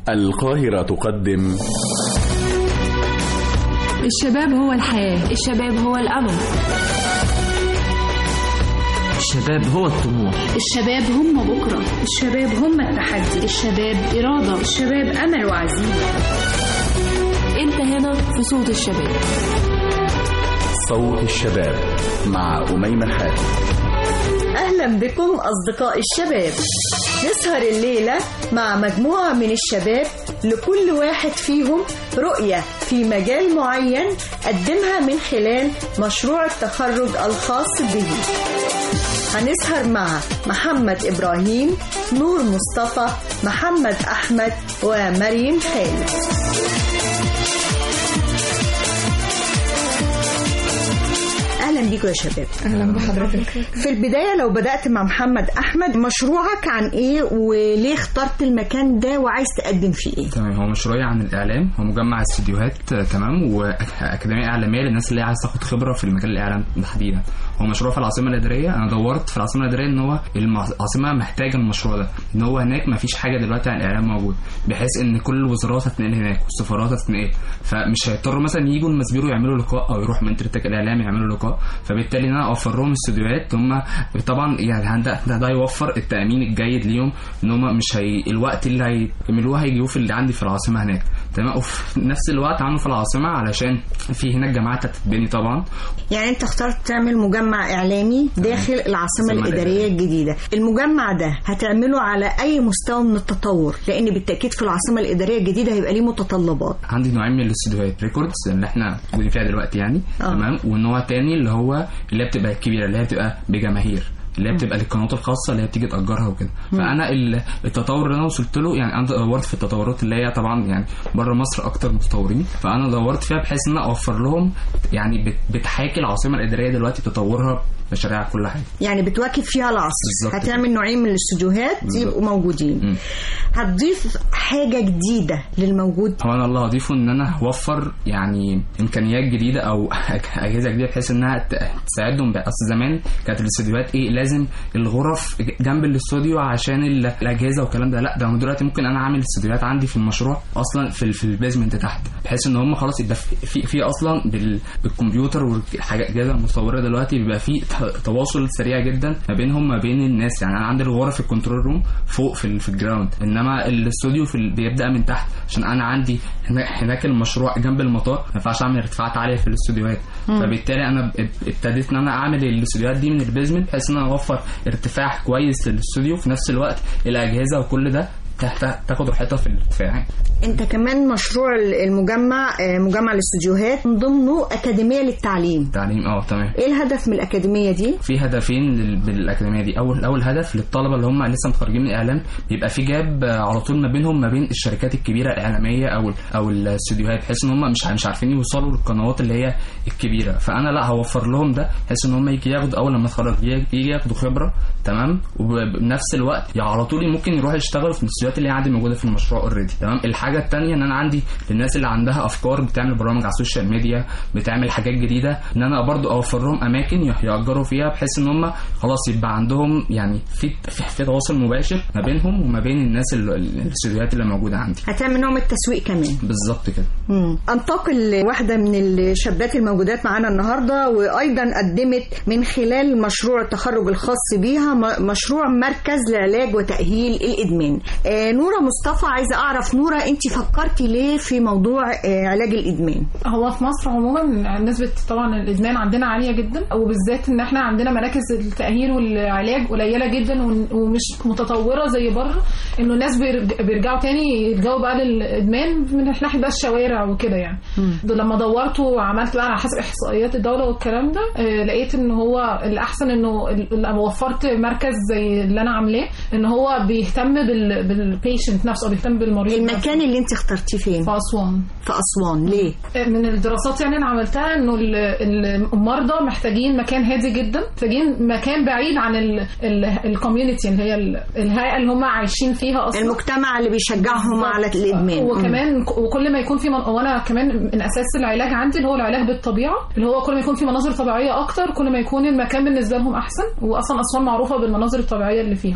القاهرة تقدم الشباب هو الحياة الشباب هو الأمل الشباب هو الطموح الشباب هم بكرة الشباب هم التحدي الشباب إرادة الشباب أمل وعزيمة أنت هنا في صوت الشباب صوت الشباب مع أميمة حاتم أهلا بكم أصدقاء الشباب نسهر الليلة مع مجموعة من الشباب لكل واحد فيهم رؤية في مجال معين قدمها من خلال مشروع التخرج الخاص به هنسهر مع محمد إبراهيم نور مصطفى محمد أحمد ومريم خالد اهلا بيكم يا شباب أهلا بحضرتك في البدايه لو بدات مع محمد احمد مشروعك عن ايه وليه اخترت المكان ده وعايز تقدم فيه ايه تمام هو مشروعي عن الاعلام هو مجمع استديوهات آه، تمام واكاديميه اعلاميه للناس اللي عايز تاخد خبره في المجال الاعلام تحديدا هو مشروع في العاصمه الاداريه انا دورت في العاصمه الاداريه ان هو العاصمه محتاجه المشروع ده ان هو هناك ما فيش حاجه دلوقتي عن الاعلام موجود بحيث ان كل الوزارات هتنقل هناك والسفارات هتنقل فمش هيضطروا مثلا يجوا المسبيرو يعملوا لقاء او يروحوا من ترتك الاعلام يعملوا لقاء فبالتالي ان انا اوفر لهم استوديوهات هم طبعا يعني ده, ده, ده يوفر التامين الجيد ليهم ان هم مش هي الوقت اللي هيعملوه هيجيبوه في اللي عندي في العاصمه هناك تمام وفي نفس الوقت عامله في العاصمه علشان في هناك جامعات هتتبني طبعا يعني انت اخترت تعمل مجمع اعلامي داخل العاصمه العاصمة الاداريه الإدارية. الجديده المجمع ده هتعمله على اي مستوى من التطور لان بالتاكيد في العاصمه الاداريه الجديده هيبقى ليه متطلبات عندي نوعين من الاستوديوهات ريكوردز اللي احنا موجودين فيها دلوقتي يعني آه. تمام والنوع تاني اللي هو اللي هي بتبقى الكبيره اللي هي بتبقى بجماهير اللي هي بتبقى للقنوات الخاصه اللي هي بتيجي تاجرها وكده فانا ال- التطور اللي انا وصلت له يعني انا دورت في التطورات اللي هي طبعا يعني بره مصر اكتر متطورين فانا دورت فيها بحيث ان انا اوفر لهم يعني بت- بتحاكي العاصمه الاداريه دلوقتي تطورها مشاريعها كل حاجه يعني بتواكب فيها العصر بالظبط هتعمل نوعين من الاستوديوهات بالظبط. يبقوا موجودين مم. هتضيف حاجه جديده للموجود هو انا اللي هضيفه ان انا هوفر يعني امكانيات جديده او اجهزه جديده بحيث انها ت- تساعدهم بقى اصل زمان كانت الاستوديوهات ايه لازم الغرف جنب الاستوديو عشان ال- الاجهزه والكلام ده لا ده هم دلوقتي ممكن انا اعمل استوديوهات عندي في المشروع اصلا في ال- في البيزمنت تحت بحيث ان هم خلاص يبقى في في, في اصلا بال- بالكمبيوتر والحاجات الاجهزه المتطوره دلوقتي بيبقى في ت- تواصل سريع جدا ما بينهم ما بين الناس يعني انا عندي الغرف الكنترول روم فوق في ال- في الجراوند انما الاستوديو في ال- بيبدا من تحت عشان انا عندي هنا- هناك المشروع جنب المطار ما ينفعش اعمل ارتفاعات عاليه في الاستوديوهات فبالتالي انا اب- ابتديت ان انا اعمل الاستوديوهات دي من البيزمنت بحيث ان انا اوفر ارتفاع كويس للاستوديو في نفس الوقت الاجهزه وكل ده تحت- تاخد راحتها في الارتفاع انت كمان مشروع المجمع آه، مجمع الاستوديوهات من ضمنه اكاديميه للتعليم تعليم اه تمام ايه الهدف من الاكاديميه دي في هدفين لل- بالاكاديميه دي اول اول هدف للطلبه اللي هم لسه متخرجين من الاعلام بيبقى في جاب آه، على طول ما بينهم ما بين الشركات الكبيره الاعلاميه او ال- او الاستوديوهات بحيث ان هم مش مش عارفين يوصلوا للقنوات اللي هي الكبيره فانا لا هوفر لهم ده بحيث ان هم يجي ياخدوا اول لما يتخرج يجي يجي ياخدوا خبره تمام وبنفس الوقت يعني على طول ممكن يروحوا يشتغلوا في الاستوديوهات اللي هي عندي موجوده في المشروع اوريدي تمام الحاجه الثانيه ان انا عندي للناس اللي عندها افكار بتعمل برامج على السوشيال ميديا بتعمل حاجات جديده ان انا برضو اوفر لهم اماكن يح- يأجروا فيها بحيث ان هم خلاص يبقى عندهم يعني في في, في تواصل مباشر ما بينهم وما بين الناس ال- ال- الاستوديوهات اللي موجوده عندي هتعمل نوع من التسويق كمان بالظبط كده مم. انتقل لواحده من الشابات الموجودات معانا النهارده وايضا قدمت من خلال مشروع التخرج الخاص بيها م- مشروع مركز لعلاج وتاهيل الادمان آه نوره مصطفى عايزه اعرف نوره انت فكرتي ليه في موضوع آه علاج الادمان هو في مصر عموما نسبة طبعا الإدمان عندنا عالية جدا وبالذات إن إحنا عندنا مراكز التأهيل والعلاج قليلة جدا ون- ومش متطورة زي بره إنه الناس بيرج- بيرجعوا تاني يرجعوا بقى للإدمان من ناحية بقى الشوارع وكده يعني ده لما دورت وعملت بقى على حسب إحصائيات الدولة والكلام ده آه، لقيت إن هو الأحسن إنه ال- لما وفرت مركز زي اللي أنا عاملاه إن هو بيهتم بال بالبيشنت نفسه أو بيهتم بالمريض نفسه. المكان اللي انت اخترتيه فين في أسوان في اسوان ليه من الدراسات يعني اللي عملتها انه ال- ال- المرضى محتاجين مكان هادي جدا محتاجين مكان بعيد عن الكوميونتي اللي هي ال- الهيئه اللي هم عايشين فيها اصلا المجتمع اللي بيشجعهم على الادمان وكمان وكل ما يكون في من... وانا كمان من اساس العلاج عندي اللي هو العلاج بالطبيعه اللي هو كل ما يكون في مناظر طبيعيه اكتر كل ما يكون المكان بالنسبه لهم احسن واصلا اسوان معروفه بالمناظر الطبيعيه اللي فيها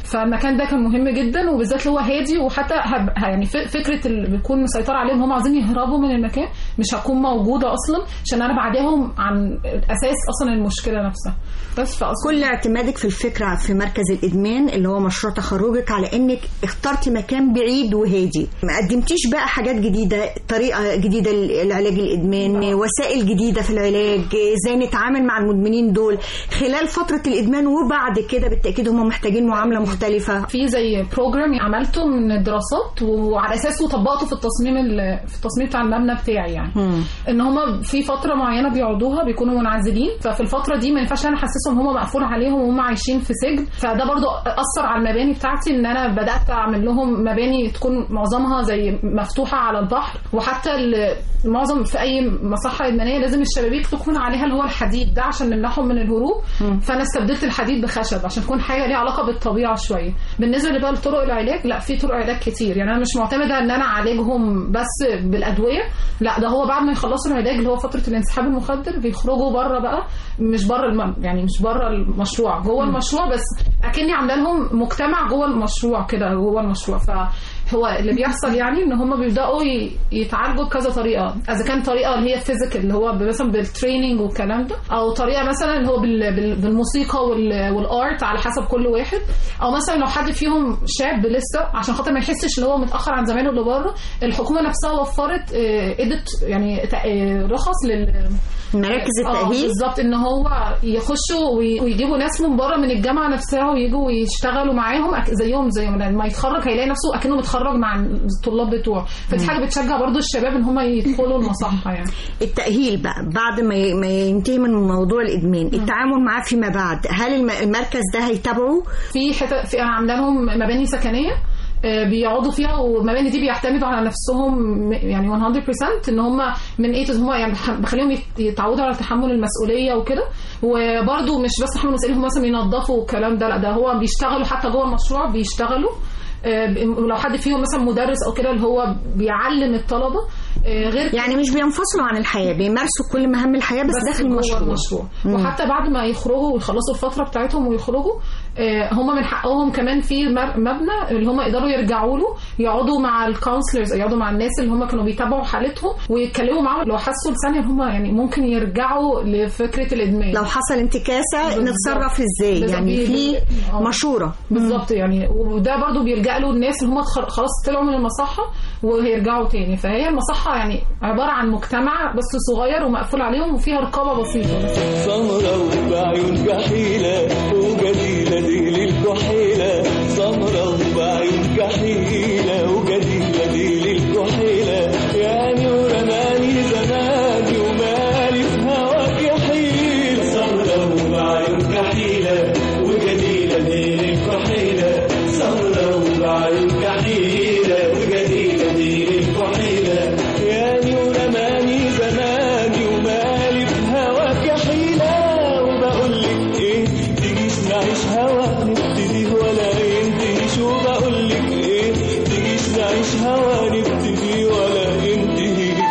فالمكان ده كان مهم جدا وبالذات اللي هو هادي وحتى هب... يعني ف- فكره اللي بيكون مسيطر عليهم هم عايزين يهربوا من المكان مش هكون موجوده اصلا عشان انا بعدهم عن اساس اصلا المشكله نفسها بس فاصلا كل اعتمادك في الفكرة في مركز الإدمان اللي هو مشروع تخرجك على إنك اخترتي مكان بعيد وهادي ما قدمتيش بقى حاجات جديدة طريقة جديدة لعلاج الإدمان وسائل جديدة في العلاج إزاي نتعامل مع المدمنين دول خلال فترة الإدمان وبعد كده بالتأكيد هم محتاجين معاملة مختلفة في زي بروجرام عملته من الدراسات وعلى اساسه طبقته في التصميم ال- في التصميم بتاع المبنى بتاعي يعني ان هما في فتره معينه بيقعدوها بيكونوا منعزلين ففي الفتره دي ما ينفعش انا احسسهم هما مقفول عليهم وهم عايشين في سجن فده برضو اثر على المباني بتاعتي ان انا بدات اعمل لهم مباني تكون معظمها زي مفتوحه على البحر وحتى ال- معظم في اي مصحه ادمانيه لازم الشبابيك تكون عليها اللي هو الحديد ده عشان نمنعهم من الهروب فانا استبدلت الحديد بخشب عشان تكون حاجه ليها علاقه بالطبيعه شويه بالنسبه لبقى لطرق العلاج لا في طرق علاج كتير يعني انا مش معتمده ان انا اعالجهم بس بالادويه لا ده هو بعد ما يخلصوا العلاج اللي هو فتره الانسحاب المخدر بيخرجوا بره بقى مش بره الم... يعني مش بره المشروع جوه المشروع بس اكني عامله لهم مجتمع جوه المشروع كده جوه المشروع فهو اللي بيحصل يعني ان هم بيبداوا ي- يتعالجوا بكذا طريقه اذا كان طريقه اللي هي فيزيكال اللي هو مثلا بالتريننج والكلام ده او طريقه مثلا اللي هو بال... بال... بالموسيقى وال... والارت على حسب كل واحد او مثلا لو حد فيهم شاب لسه عشان خاطر ما يحسش ان هو متاخر عن زمايله اللي بره الحكومه نفسها وفرت آه، ادت يعني تق- آه، رخص لل مراكز اه التأهيل بالظبط ان هو يخشوا وي- ويجيبوا ناس من بره من الجامعه نفسها ويجوا ويشتغلوا معاهم أك- زيهم زيهم لما يتخرج هيلاقي نفسه اكنه متخرج مع الطلاب بتوعه فدي حاجه بتشجع برضو الشباب ان هم يدخلوا المصحه يعني التأهيل بقى بعد ما ي- ما ينتهي من موضوع الإدمان التعامل معاه فيما بعد هل الم- المركز ده هيتابعه في حتة في انا عامله لهم مباني سكنيه آه، بيقعدوا فيها والمباني دي بيعتمدوا على نفسهم م- يعني 100% ان هم من ايه هم يعني بخ- بخليهم يت- يتعودوا على تحمل المسؤوليه وكده وبرده مش بس تحمل المسؤوليه هم مثلا ينظفوا والكلام ده لا ده هو بيشتغلوا حتى جوه المشروع بيشتغلوا آه، ب- ولو حد فيهم مثلا مدرس او كده اللي هو بيعلم الطلبه آه، غير يعني مش بينفصلوا عن الحياة بيمارسوا كل مهام الحياة بس, بس داخل جوه المشروع المشروع وحتى بعد ما يخرجوا ويخلصوا الفتره بتاعتهم ويخرجوا آه، هم من حقهم كمان في مر- مبنى اللي هم يقدروا يرجعوا له يقعدوا مع الكونسلرز يقعدوا مع الناس اللي هم كانوا بيتابعوا حالتهم ويتكلموا معاهم لو حسوا لثانيه ان هم يعني ممكن يرجعوا لفكره الادمان لو حصل انتكاسة بالظبط. نتصرف ازاي بالظبط. يعني بي- في آه. مشورة بالظبط يعني وده برضو بيلجأ له الناس اللي هم تخ- خلاص طلعوا من المصحة وهيرجعوا تاني فهي المصحة يعني عبارة عن مجتمع بس صغير ومقفول عليهم وفيها رقابة بسيطة بس سمرة وبعيون كحيلة وجديلة دي للكحيلة سمرة وبعيون كحيلة وجديلة دي للكحيلة يعني ورماني زماني ومالي في هواك يحيل سمرة وبعيون كحيلة وجديلة دي للكحيلة سمرة وبعيون كحيلة وجديلة دي للكحيلة يعني ورماني زماني ومالي في هواك يحيلة وبقول لك ايه تجيش نعيش هوا نبتدي ولا ينتهيش وبقول لك ايه تجيش نعيش هوا نبتدي ولا ينتهيش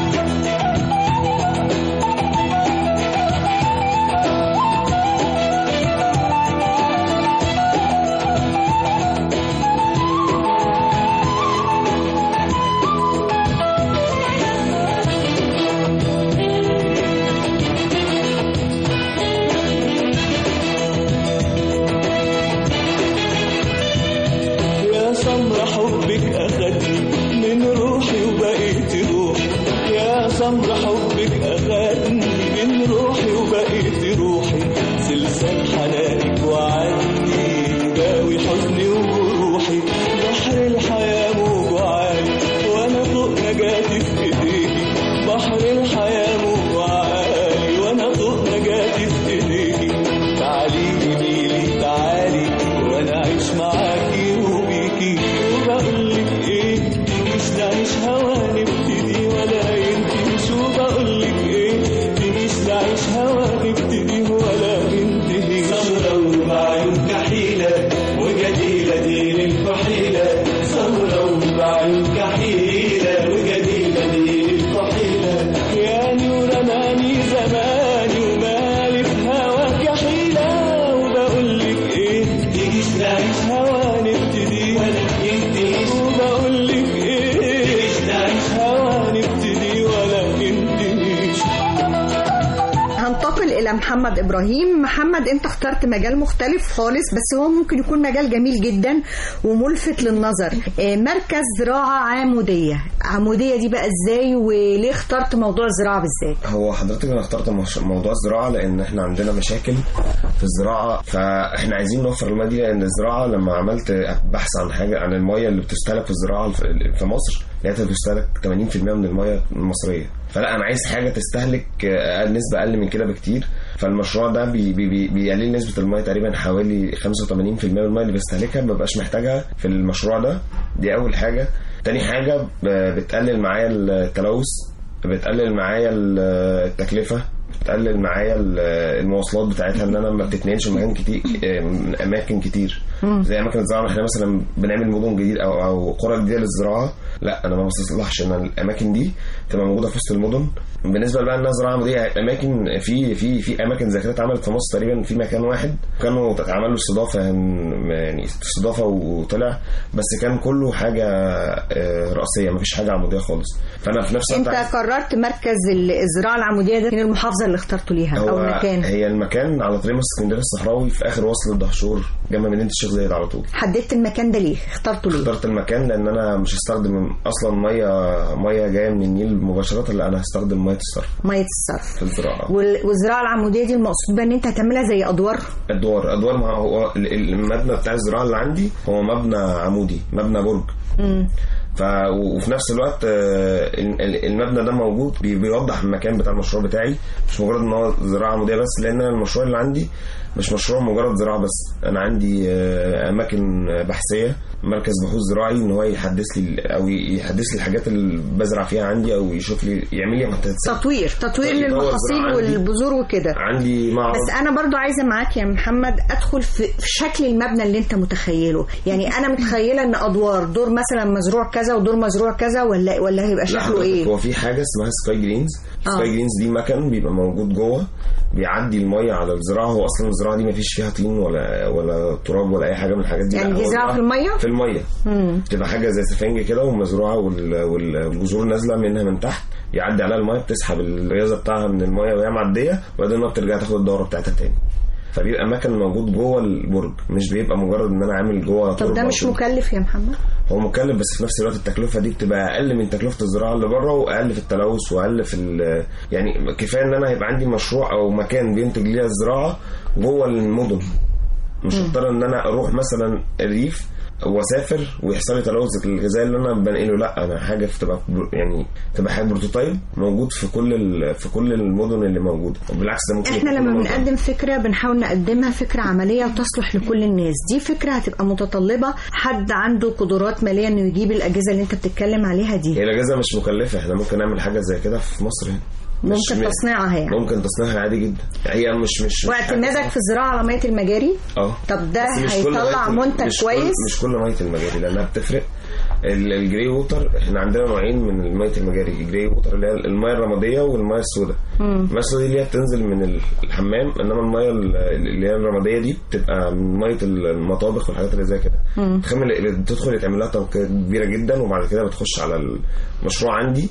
يا سمرة حبك أخدني من روحي وبقيت روحي يا سمرة حبك أخدني من روحي وبقيت روحي سلسال حنانك وعني داوي حزني وجروحي بحر الحياة موج عالي وأنا فوق نجاتي في إيديكي بحر الحياة موج عالي وأنا فوق نجاتي في إيديكي تعالي جميلي تعالي وانا اعيش معاكي وبيكي وبقول لك ايه مش نعيش هوا نبتدي ولا ينتهيش وبقول لك ايه مش نعيش هوا نبتدي ولا ينتهي سمرة وبعيون كحيلة وجديلة دي للكحيلة سمرة وبعيون كحيلة وجديلة دي للكحيلة يعني ورماني زماني ومالي في هواك يحيلة وبقول لك ايه تجيش نعيش هوا محمد ابراهيم محمد انت اخترت مجال مختلف خالص بس هو ممكن يكون مجال جميل جدا وملفت للنظر آه، مركز زراعه عموديه عموديه دي بقى ازاي وليه اخترت موضوع الزراعه بالذات هو حضرتك انا اخترت مش- موضوع الزراعه لان احنا عندنا مشاكل في الزراعه فاحنا عايزين نوفر الميه دي لان الزراعه لما عملت بحث عن حاجه عن الميه اللي بتستهلك في الزراعه في- في مصر لقيتها بتستهلك 80% من الميه المصريه فلا انا عايز حاجه تستهلك اقل نسبه اقل من كده بكتير فالمشروع ده بي بي بي بيقلل نسبه الميه تقريبا حوالي 85% من الميه اللي بستهلكها ما ببقاش محتاجها في المشروع ده دي اول حاجه تاني حاجه ب- بتقلل معايا التلوث بتقلل معايا ال- التكلفه بتقلل معايا ال- المواصلات بتاعتها ان انا ما بتتنقلش مكان كتير من اماكن كتير زي اماكن الزراعه احنا مثلا بنعمل مدن جديد او او قرى جديده للزراعه لا انا ما بستصلحش ان الاماكن دي تبقى موجوده في وسط المدن بالنسبه بقى انها زراعه دي اماكن في في في اماكن زي كده اتعملت في مصر تقريبا في مكان واحد كانوا اتعمل له استضافه يعني استضافه وطلع بس كان كله حاجه آه، رئاسيه ما فيش حاجه عموديه خالص فانا في نفس انت الوقت عايز- قررت مركز الزراعه العموديه ده من المحافظه اللي اخترته ليها او هو المكان هي المكان على طريق مصر اسكندريه الصحراوي في اخر وصل الدهشور جنب مدينه الشيخ زايد على طول حددت المكان ده ليه اخترته ليه اخترت المكان لان انا مش هستخدم اصلا ميه ميه جايه من النيل مباشره لا انا هستخدم ميه الصرف ميه الصرف في الزراعه وال- والزراعه العموديه دي المقصود بقى ان انت هتعملها زي ادوار ادوار ادوار ما هو ال- ال- المبنى بتاع الزراعه اللي عندي هو مبنى عمودي مبنى برج ف وفي نفس الوقت آه، ال- ال- المبنى ده موجود بي- بيوضح المكان بتاع المشروع بتاعي مش مجرد ان هو زراعه عموديه بس لان أنا المشروع اللي عندي مش مشروع مجرد زراعه بس انا عندي آه، اماكن بحثيه مركز بحوث زراعي ان هو يحدث لي او يحدث لي الحاجات اللي بزرع فيها عندي او يشوف لي يعمل لي محدثات تطوير تطوير يطور للمحاصيل الزراعة عندي. والبذور وكده عندي معرض بس انا برضو عايزه معاك يا محمد ادخل في في شكل المبنى اللي انت متخيله يعني انا متخيله ان ادوار دور مثلا مزروع كذا ودور مزروع كذا ولا ولا هيبقى لا شكله حضرتك ايه هو في حاجه اسمها سكاي جرينز آه. سكاي جرينز دي مكان بيبقى موجود جوه بيعدي الميه على الزراعه هو اصلا الزراعه دي ما فيش فيها طين ولا ولا تراب ولا اي حاجه من الحاجات دي يعني لا، دي هو زراعة في المية؟ في الميه بتبقى حاجه زي سفنج كده ومزروعه وال- وال- والجذور نازله منها من تحت يعدي عليها الميه بتسحب الرياضه بتاعها من الميه وهي معديه وبعدين الميه بترجع تاخد الدوره بتاعتها تاني فبيبقى مكان موجود جوه البرج مش بيبقى مجرد ان انا عامل جوه طب تربة ده مش وكده. مكلف يا محمد هو مكلف بس في نفس الوقت التكلفه دي بتبقى اقل من تكلفه الزراعه اللي بره واقل في التلوث واقل في ال- يعني كفايه ان انا يبقى عندي مشروع او مكان بينتج ليا الزراعه جوه المدن مش هضطر ان انا اروح مثلا الريف واسافر ويحصل لي تلوث الغذائي اللي انا بنقله لا انا حاجه تبقى يعني تبقى حاجه بروتوتايب موجود في كل ال- في كل المدن اللي موجوده وبالعكس ده ممكن احنا يكون لما منطقة. بنقدم فكره بنحاول نقدمها فكره عمليه وتصلح لكل الناس دي فكره هتبقى متطلبه حد عنده قدرات ماليه انه يجيب الاجهزه اللي انت بتتكلم عليها دي هي الاجازه مش مكلفه احنا ممكن نعمل حاجه زي كده في مصر هنا مش- ممكن تصنيعها يعني ممكن تصنيعها عادي جدا هي مش مش مش واعتمادك حاجة في الزراعه على ميه المجاري اه طب ده بس مش كل هيطلع مية- منتج مش كويس كل مش كل ميه المجاري لانها بتفرق ال- الجري ووتر احنا عندنا نوعين من ميه المجاري الجري ووتر اللي هي الميه الرماديه والميه السوداء الميه السوداء دي اللي هي بتنزل من ال- الحمام انما الميه ال- اللي هي الرماديه دي بتبقى من ميه المطابخ والحاجات اللي زي كده الخام اللي بتدخل يتعمل لها تنقية كبيره جدا وبعد كده بتخش على المشروع عندي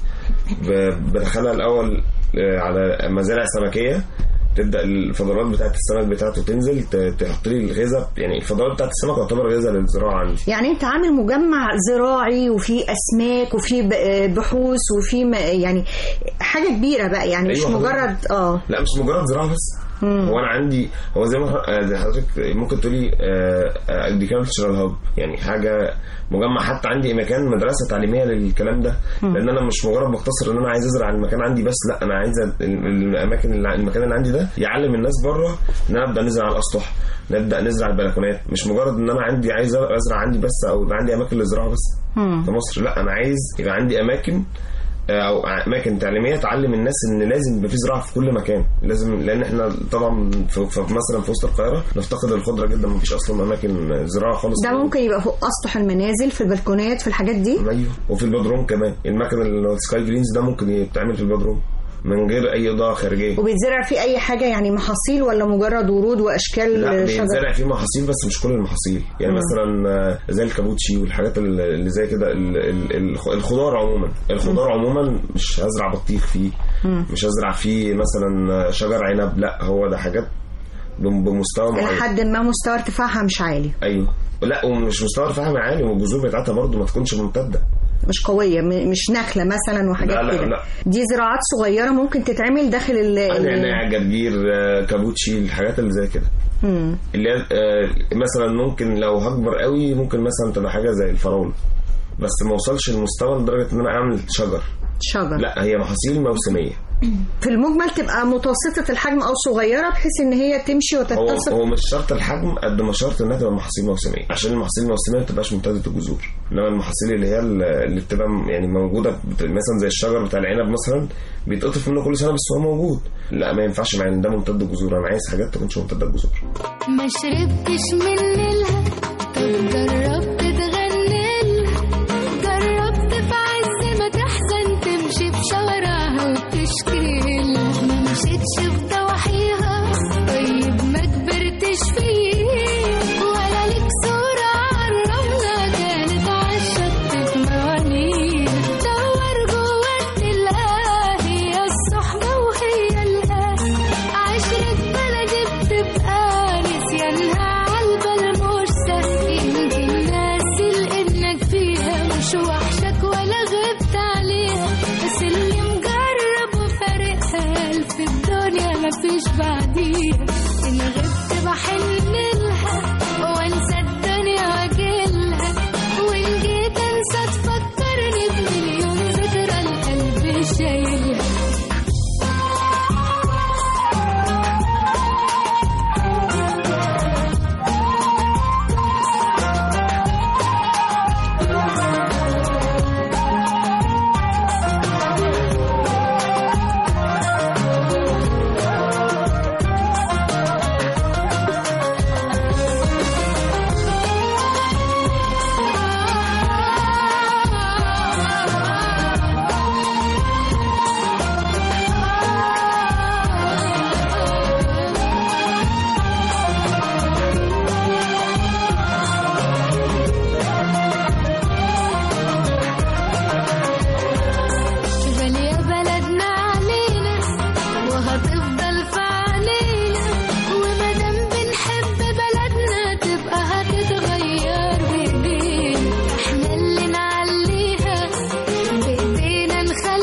ب- بدخلها الاول آه، على مزارع سمكيه تبدا الفضلات بتاعت السمك بتاعته تنزل ت- تحط لي الغذاء يعني الفضلات بتاعت السمك تعتبر غذاء للزراعه عندي يعني انت عامل مجمع زراعي وفي اسماك وفي ب- بحوث وفي م- يعني حاجه كبيره بقى يعني مش أيوة حضرتك. مجرد اه لا مش مجرد زراعه بس هو انا عندي هو زي ما ح- آه، زي حضرتك ممكن تقولي اجريكلتشرال هاب يعني حاجه مجمع حتى عندي مكان مدرسه تعليميه للكلام ده لان انا مش مجرد بقتصر ان انا عايز ازرع المكان عندي بس لا انا عايز ال- ال- الاماكن اللي المكان اللي عندي ده يعلم الناس بره ان انا ابدا نزرع الاسطح نبدا نزرع البلكونات مش مجرد ان انا عندي عايز ازرع عندي بس او يبقى عندي اماكن للزراعه بس في مصر لا انا عايز يبقى عندي اماكن او اماكن تعليميه تعلم الناس ان لازم يبقى في زراعه في كل مكان لازم لان احنا طبعا في في مثلا في وسط القاهره نفتقد الخضره جدا ما فيش اصلا اماكن زراعه خالص ده ممكن يبقى فوق اسطح المنازل في البلكونات في الحاجات دي ايوه وفي البدروم كمان المكن اللي هو السكاي جرينز ده ممكن يتعمل في البدروم من غير اي اضاءه خارجيه وبيتزرع فيه اي حاجه يعني محاصيل ولا مجرد ورود واشكال لا شجر بيتزرع فيه محاصيل بس مش كل المحاصيل يعني مم. مثلا آه، زي الكابوتشي والحاجات ال- اللي زي كده ال- ال- الخ- الخضار عموما الخضار عموما مش هزرع بطيخ فيه مم. مش هزرع فيه مثلا شجر عنب لا هو ده حاجات بم- بمستوى الى معين حد ما مستوى ارتفاعها مش عالي ايوه لا ومش مستوى ارتفاعها عالي والجذور بتاعتها برضو ما تكونش ممتده مش قويه م- مش نخله مثلا وحاجات لا، لا، كده لا. دي زراعات صغيره ممكن تتعمل داخل ال ال- نعناع جرجير آه، كابوتشي الحاجات اللي زي كده مم. اللي هي آه، مثلا ممكن لو هكبر قوي ممكن مثلا تبقى حاجه زي الفراوله بس ما اوصلش لمستوى لدرجه ان انا اعمل شجر شجر لا هي محاصيل موسميه في المجمل تبقى متوسطه الحجم او صغيره بحيث ان هي تمشي هو وتتصل هو مش شرط الحجم قد ما شرط انها تبقى محاصيل موسميه عشان المحاصيل الموسميه ما تبقاش ممتده الجذور انما المحاصيل اللي هي اللي بتبقى م- يعني موجوده بت- مثلا زي الشجر بتاع العنب مثلا بيتقطف منه كل سنه بس هو موجود لا ما ينفعش مع ان ده ممتد الجذور انا عايز حاجات تكونش ممتده الجذور ما شربتش من نيلها طب جربت تغني لها جربت في عز ما تحزن تمشي في شوارعها وتشكي لها ما مشيتش في ضواحيها طيب ما كبرتش فيه ولا ليك صورة عالرملة كانت عالشط في موانيها دور جواك تلاقيها هي الصحبة وهي الأهل عشرة بلدي بتبقى نسيانها عالبال مش سهل يمكن ناسي لانك فيها مش وحشك ولا غبت عليها بس اللي مجرب وفارقها في الدنيا مفيش بعديها ان غبت بحن لها وانسى الدنيا واجيلها وان جيت انسى تفكرني بمليون ذكرى القلب شايلها غالية بلدنا علينا وهتفضل في علينا ومادام بنحب بلدنا تبقى هتتغير بإيدينا احنا اللي نعليها بإيدينا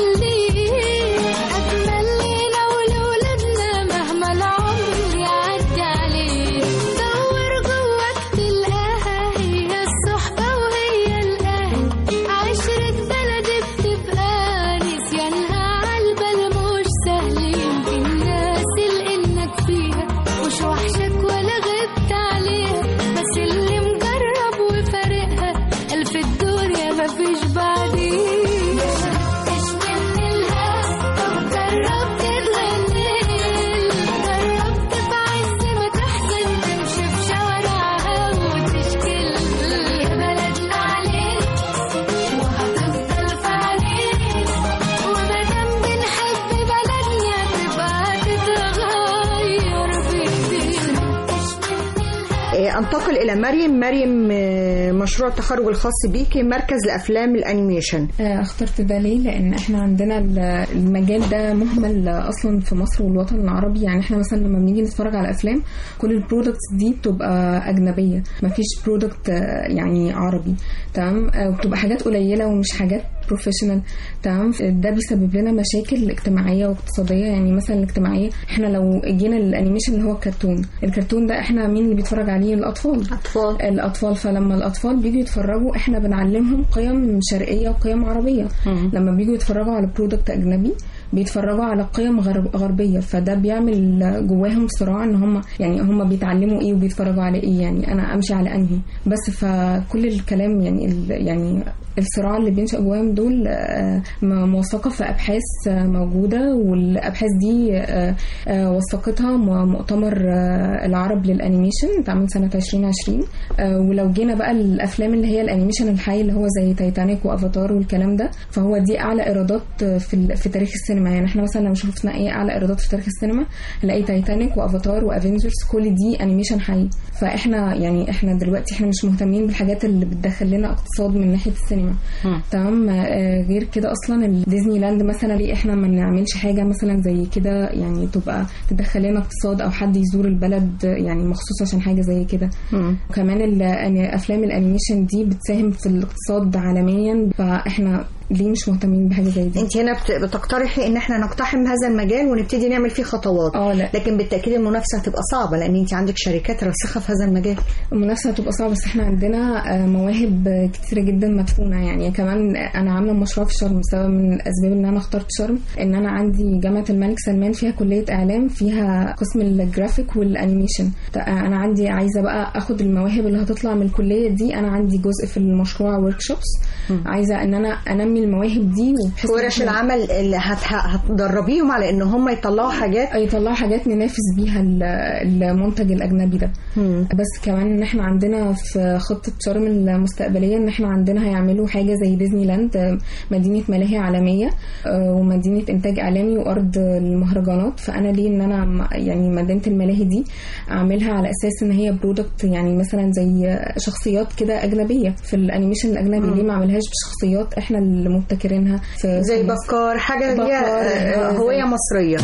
نخليها أجمل لينا ولولادنا مهما العمر يعدي علينا دور جواك تلاقيها هي الصحبة وهي الأهل عشرة بلدي بتبقى نسيانها عالبال مش سهل يمكن ناسي لانك فيها مش وحشك ولا غبت عليها بس اللي مجرب وفارقها ألف الدنيا مفيش بعديها مش من الهوا طب جربت تغني جربت في عز ما تحزن تمشي في شوارعها وتشكي يا بلدنا علينا وهتفضل في علينا ومادام بنحب بلدنا تبقى تتغير بإيدينا آه، انتقل الى مريم مريم آه، مشروع التخرج الخاص بيكي مركز لافلام الانيميشن آه، اخترت ده ليه لان احنا عندنا ال- المجال ده مهمل آه، اصلا في مصر والوطن العربي يعني احنا مثلا لما بنيجي نتفرج على افلام كل البرودكتس دي بتبقى اجنبيه مفيش برودكت يعني عربي تمام آه، وبتبقى حاجات قليله ومش حاجات بروفيشنال تمام ده بيسبب لنا مشاكل اجتماعيه واقتصاديه يعني مثلا الاجتماعيه احنا لو جينا للانيميشن اللي هو الكرتون الكرتون ده احنا مين اللي بيتفرج عليه الاطفال اطفال الاطفال فلما الاطفال بيجوا يتفرجوا احنا بنعلمهم قيم شرقيه وقيم عربيه لما بيجوا يتفرجوا على برودكت اجنبي بيتفرجوا على قيم غرب غربيه فده بيعمل جواهم صراع ان هم يعني هم بيتعلموا ايه وبيتفرجوا على ايه يعني انا امشي على انهي بس فكل الكلام يعني ال يعني الصراع اللي بين شقوام دول آه، م- موثقة في أبحاث آه، موجودة والأبحاث دي آه، آه، وثقتها م- مؤتمر آه، العرب للأنيميشن اتعمل سنة 2020 آه، ولو جينا بقى الأفلام اللي هي الأنيميشن الحي اللي هو زي تايتانيك وأفاتار والكلام ده فهو دي أعلى إيرادات آه، في ال- في تاريخ السينما يعني احنا مثلا لو شفنا إيه أعلى إيرادات في تاريخ السينما نلاقي تايتانيك وأفاتار وأفينجرز كل دي أنيميشن حي فاحنا يعني احنا دلوقتي احنا مش مهتمين بالحاجات اللي بتدخل لنا اقتصاد من ناحيه السينما تمام آه، غير كده اصلا الديزني لاند مثلا ليه احنا ما نعملش حاجه مثلا زي كده يعني تبقى تدخل لنا اقتصاد او حد يزور البلد يعني مخصوص عشان حاجه زي كده وكمان ال- أن- افلام الانيميشن دي بتساهم في الاقتصاد عالميا فاحنا ليه مش مهتمين بحاجه زي دي انت هنا بت- بتقترحي ان احنا نقتحم هذا المجال ونبتدي نعمل فيه خطوات اه لا لكن بالتاكيد المنافسه هتبقى صعبه لان انت عندك شركات راسخه في هذا المجال المنافسه هتبقى صعبه بس احنا عندنا آه، مواهب آه، كتيره جدا مدفونه يعني كمان انا عامله مشروع في شرم بسبب من الاسباب ان انا اخترت شرم ان انا عندي جامعه الملك سلمان فيها كليه اعلام فيها قسم الجرافيك والانيميشن ت- انا عندي عايزه بقى اخد المواهب اللي هتطلع من الكليه دي انا عندي جزء في المشروع ورك شوبس عايزه ان انا انمي المواهب دي وبحيث إن ورش إحنا- العمل اللي هت- هتدربيهم على ان هم يطلعوا حاجات يطلعوا حاجات ننافس بيها ال- المنتج الاجنبي ده بس كمان ان احنا عندنا في خطه شرم المستقبليه ان احنا عندنا هيعملوا حاجه زي ديزني لاند آه، مدينه ملاهي عالميه آه، ومدينه انتاج اعلامي وارض المهرجانات فانا ليه ان انا م- يعني مدينه الملاهي دي اعملها على اساس ان هي برودكت يعني مثلا زي شخصيات كده اجنبيه في الانيميشن الاجنبي مم. ليه ما اعملهاش بشخصيات احنا اللي مبتكرينها في زي في مصر. بكار حاجه بكار، ليها آه، هويه زي- مصريه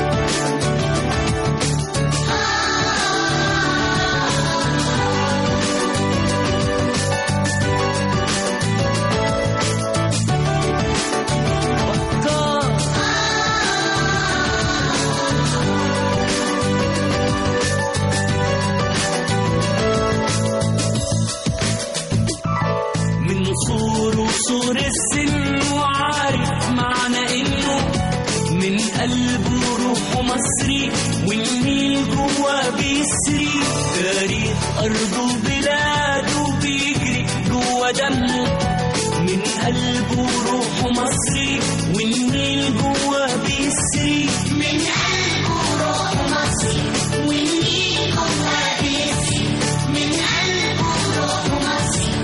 من صور وصور السن وعارف معنى انه من قلبه روحه مصري والنيل جوا بيسري تاريخ ارضه وبلاده بيجري جوا دمه من قلبه روحه مصري والنيل جوا بيسري من قلبه روحه مصري والنيل جوا بيسري من قلبه روحه مصري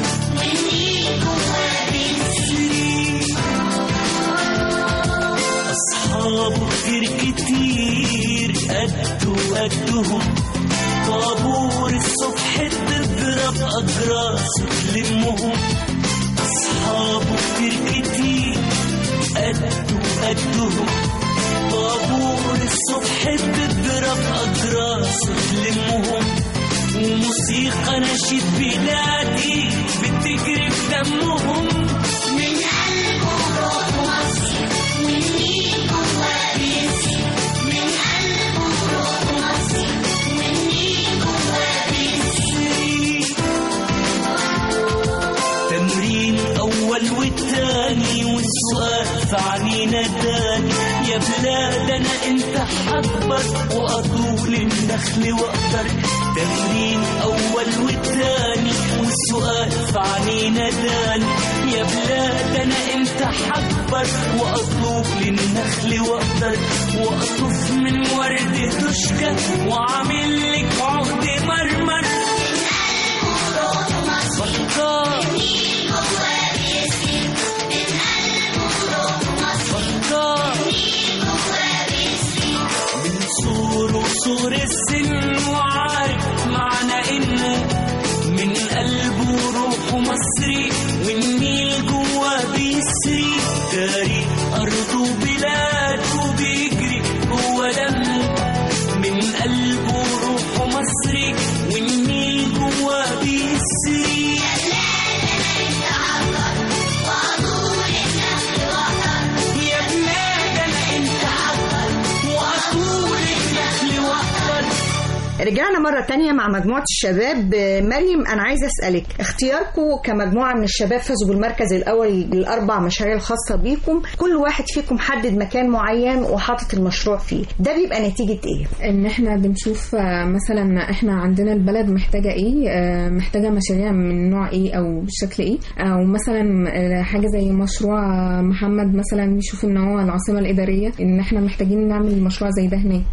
أصحابه كتير كتير قدوا قدهم طابور الصبح تضرب أجراس تلمهم أصحابه كتير كتير قدوا قدهم طابور الصبح تضرب أجراس تلمهم وموسيقى نشيد بلادي بتجري في دمهم من قلبه روح مصر والنيل جوا بيسري من قلبه روح مصر والنيل جوا بيسري تمرين أول والتاني والسؤال في عنينا تاني يا بلاد أنا أنت حكبر وأطول النخل وأقدر تمرين أول والتاني والسؤال في عنينا تاني يا بلاد أنا أنت حكبر وأطول النخل وأقدر وأطف من ورد تشكى وأعمل لك عقد مرمر بكار بكار من صور وصور السن وعارف معنى انه من قلبه روحه مصري والنيل جوا بيسري تاريخ ارضه وبلاده بيجري جوا دمه من قلبه روحه رجعنا مرة تانية مع مجموعة الشباب آه، مريم أنا عايزة أسألك اختياركم كمجموعة من الشباب فازوا بالمركز الأول للأربع مشاريع الخاصة بيكم كل واحد فيكم حدد مكان معين وحاطط المشروع فيه ده بيبقى نتيجة إيه؟ ان احنا بنشوف آه، مثلا احنا عندنا البلد محتاجه ايه آه، محتاجه مشاريع من نوع ايه او بشكل ايه او مثلا آه، حاجه زي مشروع آه، محمد مثلا يشوف ان هو العاصمه الاداريه ان احنا محتاجين نعمل مشروع زي ده هناك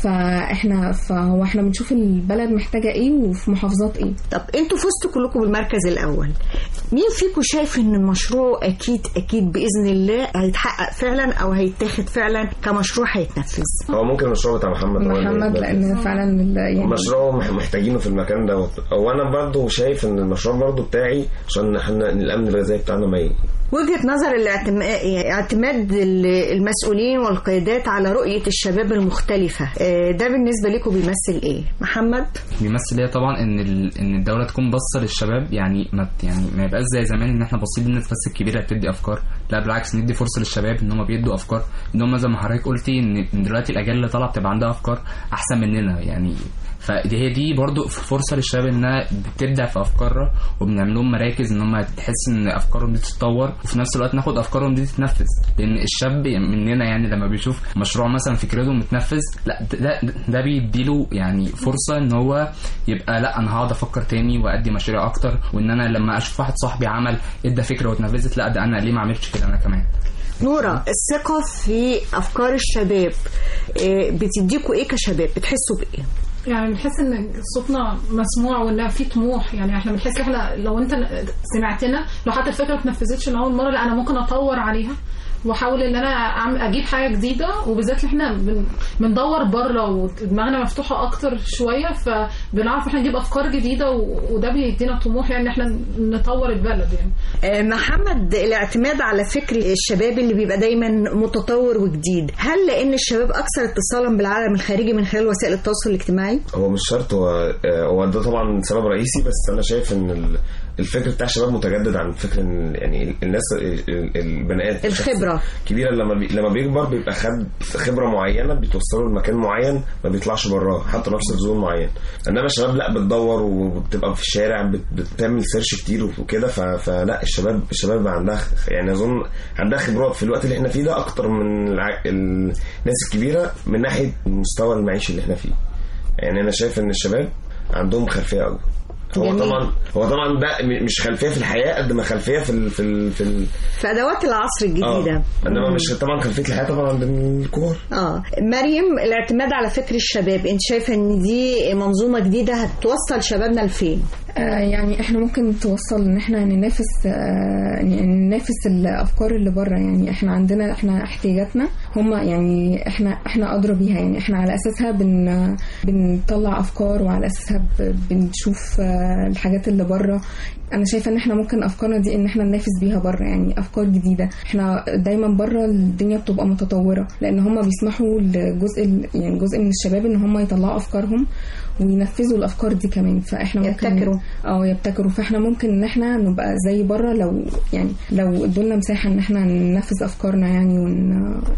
فاحنا فهو احنا بنشوف البلد محتاجه ايه وفي محافظات ايه طب انتوا فزتوا كلكم بالمركز الأول مين فيكم شايف ان المشروع أكيد أكيد بإذن الله هيتحقق فعلا أو هيتاخد فعلا كمشروع هيتنفذ؟ هو ممكن المشروع بتاع محمد هو اللي محمد يبدأ. لان فعلا ال- يعني مشروع مح- محتاجينه في المكان دوت وانا برضو شايف ان المشروع برضو بتاعي عشان احنا الامن الغذائي بتاعنا ما ي- وجهة نظر الاعتما- اعتماد ال- المسؤولين والقيادات على رؤية الشباب المختلفة آه، ده بالنسبة لكم بيمثل ايه محمد بيمثل ايه طبعا ان ال... ان الدوله تكون باصه للشباب يعني ما ت- يعني ما يبقاش زي زمان ان احنا باصين للناس بس الكبيره بتدي افكار لا بالعكس ندي فرصه للشباب ان هم بيدوا افكار ان هم زي ما حضرتك قلتي ان إن دلوقتي الاجيال اللي طالعه بتبقى عندها افكار احسن مننا يعني فدي هي دي برضو فرصه للشباب انها بتبدع في افكارها وبنعمل لهم مراكز ان هم تحس ان افكارهم دي تتطور وفي نفس الوقت ناخد افكارهم دي تتنفذ لان الشاب مننا يعني لما بيشوف مشروع مثلا فكرته متنفذ لا ده ده, ده بيديله يعني فرصه ان هو يبقى لا انا هقعد افكر تاني وادي مشاريع اكتر وان انا لما اشوف واحد صاحبي عمل ادى فكره واتنفذت لا ده انا ليه ما عملتش كده انا كمان نورة الثقة في أفكار الشباب آه، بتديكوا ايه كشباب بتحسوا بايه يعني بنحس ان صوتنا مسموع وان في طموح يعني احنا بنحس احنا لو انت سمعتنا لو حتى الفكره ما اتنفذتش من اول مره لا انا ممكن اطور عليها واحاول ان انا أعمل اجيب حاجه جديده وبالذات ان احنا بن- بندور بره ودماغنا مفتوحه اكتر شويه فبنعرف احنا نجيب افكار جديده و- وده بيدينا طموح يعني ان احنا نطور البلد يعني آه، محمد الاعتماد على فكر الشباب اللي بيبقى دايما متطور وجديد هل لأن الشباب أكثر اتصالا بالعالم الخارجي من خلال وسائل التواصل الاجتماعي هو مش شرط هو آه، هو ده طبعا سبب رئيسي بس انا شايف ان ال- الفكر بتاع الشباب متجدد عن فكر إن يعني الناس ال- ال- البني ادم الخبرة. كبيره لما بي لما بيكبر بيبقى خد خبره معينه بتوصله لمكان معين ما بيطلعش براه حتى نفس الزون معين انما الشباب لا بتدور وبتبقى في الشارع بت- بتعمل سيرش كتير وكده ف- فلا الشباب الشباب بقى عندها خ- يعني اظن عندها خبرات في الوقت اللي احنا فيه ده اكتر من الع- الناس الكبيره من ناحيه المستوى المعيشي اللي احنا فيه يعني انا شايف ان الشباب عندهم خلفيه قوي هو جميل. طبعا هو طبعا ده م- مش خلفيه في الحياه قد ما خلفيه في ال في ال في ال في أدوات العصر الجديدة آه. انما مش طبعا خلفيه الحياه طبعا عند الكبار اه مريم الاعتماد على فكر الشباب انت شايفه ان دي منظومه جديده هتوصل شبابنا لفين آه، يعني احنا ممكن توصل ان احنا ننافس آه، ننافس الافكار اللي بره يعني احنا عندنا احنا احتياجاتنا هم يعني احنا احنا ادرى بيها يعني احنا على اساسها بن بنطلع افكار وعلى اساسها ب- بنشوف آه، الحاجات اللي بره انا شايفه ان احنا ممكن افكارنا دي ان احنا ننافس بيها بره يعني افكار جديده احنا دايما بره الدنيا بتبقى متطوره لان هم بيسمحوا لجزء ال- يعني جزء من الشباب ان هم يطلعوا افكارهم وينفذوا الافكار دي كمان فاحنا ممكن يبتكروا. اه يبتكروا فاحنا ممكن ان احنا نبقى زي بره لو يعني لو ادولنا مساحه ان احنا ننفذ افكارنا يعني ون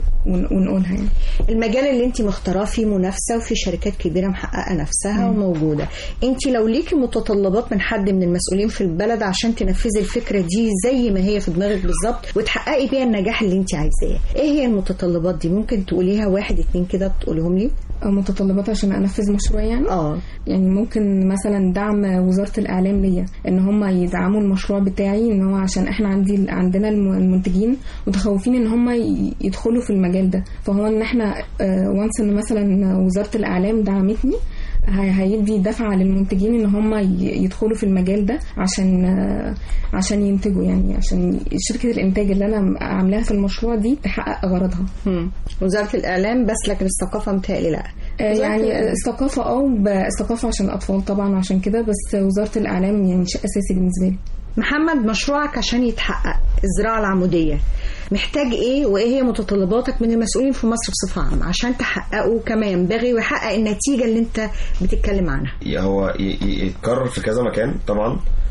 ون ونقولها يعني المجال اللي انت مختاراه فيه منافسه وفي شركات كبيره محققه نفسها مم. وموجوده انت لو ليكي متطلبات من حد من المسؤولين في البلد عشان تنفذي الفكره دي زي ما هي في دماغك بالظبط وتحققي بيها النجاح اللي انت عايزاه ايه هي المتطلبات دي ممكن تقوليها واحد اتنين كده تقوليهم لي أو متطلبات عشان انفذ مشروع يعني اه يعني ممكن مثلا دعم وزاره الاعلام ليا ان هم يدعموا المشروع بتاعي ان هو عشان احنا عندي عندنا الم- المنتجين متخوفين ان هم ي- يدخلوا في المجال ده فهو ان احنا وانس ان مثلا وزاره الاعلام دعمتني هي- هيدي دفعه للمنتجين ان هم ي- يدخلوا في المجال ده عشان آه، عشان ينتجوا يعني عشان شركه الانتاج اللي انا عاملاها في المشروع دي تحقق غرضها مم. وزاره الاعلام بس لكن الثقافه متهيألي لا آه، وزارة يعني الإعلام. الثقافة اه ب- الثقافة عشان الأطفال طبعا عشان كده بس وزارة الإعلام يعني شيء أساسي بالنسبة لي محمد مشروعك عشان يتحقق الزراعة العمودية محتاج ايه وايه هي متطلباتك من المسؤولين في مصر بصفة عامة عشان تحققه كما ينبغي ويحقق النتيجة اللي انت بتتكلم عنها هو ي- ي- يتكرر في كذا مكان طبعا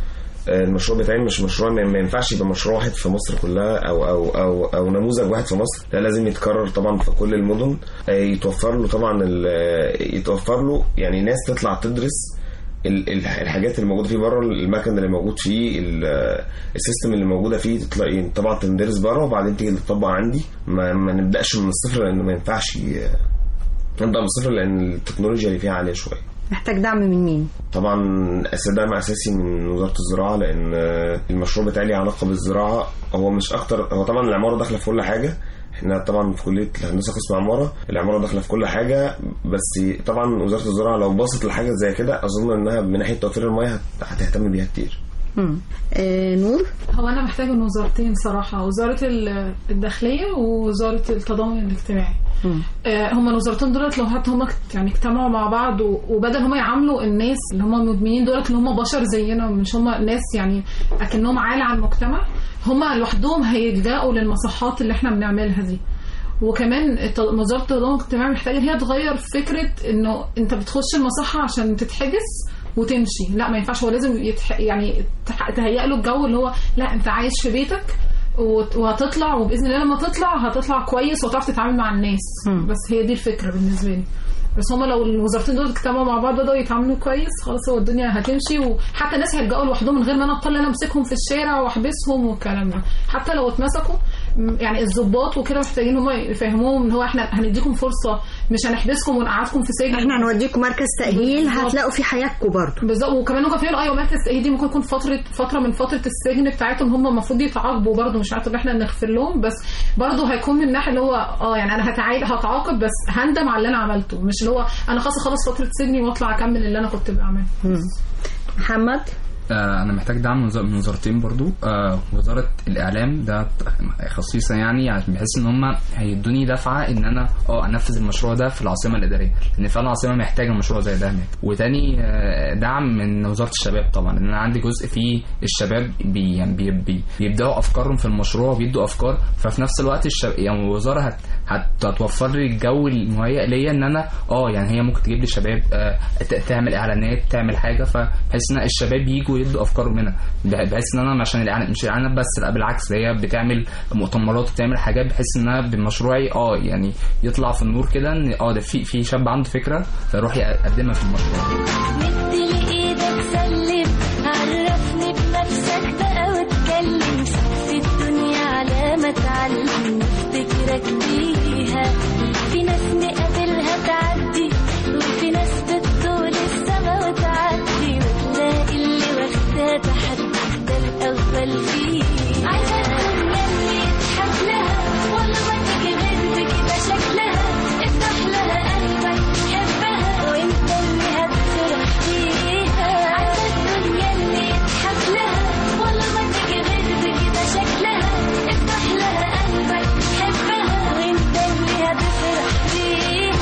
آه، المشروع بتاعي مش مشروع ما ما ينفعش يبقى مشروع واحد في مصر كلها او او او او نموذج واحد في مصر لا لازم يتكرر طبعا في كل المدن آه، يتوفر له طبعا ال- آه، يتوفر له يعني ناس تطلع تدرس ال- ال- الحاجات اللي موجوده فيه بره المكن اللي موجود فيه ال- آه، السيستم اللي موجوده فيه تطلع يعني طبعا تندرس بره وبعدين تيجي تطبق عندي ما, ما نبداش من الصفر لان ما ينفعش ي- نبدا من الصفر لان التكنولوجيا اللي فيها عاليه شويه محتاج دعم من مين طبعا أس- دعم اساسي من وزاره الزراعه لان آه، المشروع بتاعي ليه علاقه بالزراعه هو مش اكتر هو طبعا العماره داخله في كل حاجه احنا طبعا في كليه الهندسه قسم عماره العماره داخله في كل حاجه بس طبعا وزاره الزراعه لو بصت لحاجه زي كده اظن انها من ناحيه توفير المياه هت- هتهتم بيها كتير مم. آه نور هو انا محتاجه من وزارتين صراحه وزاره ال- الداخليه ووزاره التضامن الاجتماعي مم. آه، هما الوزارتين دولت لو حتى هما كت- يعني اجتمعوا مع بعض و- وبدل هما يعاملوا الناس اللي هما مدمنين دولت اللي هما بشر زينا مش هما ناس يعني اكنهم عالة على المجتمع هما لوحدهم هيلجأوا للمصحات اللي احنا بنعملها دي وكمان الت- وزاره التضامن الاجتماعي محتاجه ان هي تغير فكره انه انت بتخش المصحه عشان تتحجز وتمشي لا ما ينفعش هو لازم يتح... يعني تح- تهيأ له الجو اللي هو لا انت عايش في بيتك وت- وهتطلع وباذن الله لما تطلع هتطلع كويس وتعرف تتعامل مع الناس مم. بس هي دي الفكره بالنسبه لي بس هما لو الوزارتين دول اجتمعوا مع بعض بدأوا يتعاملوا كويس خلاص هو الدنيا هتمشي وحتى الناس هيلجأوا لوحدهم من غير ما انا اضطر ان انا امسكهم في الشارع واحبسهم والكلام ده حتى لو اتمسكوا م- يعني الضباط وكده محتاجين هما يفهموهم ان هو احنا هنديكم فرصه مش هنحبسكم ونقعدكم في سجن احنا هنوديكم مركز تأهيل بالظبط. هتلاقوا في حياتكم برضو بالظبط وكمان هم فاهمين ايوه مركز التأهيل دي ممكن يكون فتره فتره من فتره السجن بتاعتهم هم المفروض يتعاقبوا برضه مش عارفه ان احنا نغفر لهم بس برضه هيكون من الناحيه اللي هو اه يعني انا هتعايد هتعاقب بس هندم على اللي انا عملته مش اللي هو انا خلاص اخلص فتره سجني واطلع اكمل اللي انا كنت بعمله مم. محمد آه، انا محتاج دعم من وز- من وزارتين برضو آه، وزاره الاعلام ده ت- خصيصا يعني عشان بحس ان هم هيدوني دفعه ان انا اه انفذ المشروع ده في العاصمه الاداريه لان فعلا العاصمه محتاجه مشروع زي ده هناك وتاني آه، دعم من وزاره الشباب طبعا لان انا عندي جزء فيه الشباب بي يعني بي بي بيبداوا افكارهم في المشروع وبيدوا افكار ففي نفس الوقت الشب... يعني الوزاره هت... هت... هتوفر لي الجو المهيئ ليا ان انا اه يعني هي ممكن تجيب لي شباب آه ت- تعمل اعلانات تعمل حاجه فبحيث ان الشباب يجوا يدوا افكارهم هنا بح- بحيث ان انا عشان الاعلان مش الاعلانات بس لا بالعكس هي بتعمل مؤتمرات وبتعمل حاجات بحيث انها بمشروعي اه يعني يطلع في النور كده ان اه ده في في شاب عنده فكره فيروح يقدمها في المشروع مد لي ايدك سلم عرفني بنفسك بقى واتكلم في الدنيا على ما تعلم نفتكرك بيها في ناس نقابلها تعدي وفي ناس بتطول السما وتعدي وتلاقي اللي واخداه تحدي ده الاول فيه عايزة الدنيا اللي يضحك لها والله ما تيجي بنت كده شكلها افتح لها قلبك حبها وانت اللي هتفرح فيها عايزة الدنيا اللي يضحك لها والله ما تيجي بنت كده شكلها افتح لها قلبك حبها وانت اللي هتفرح فيها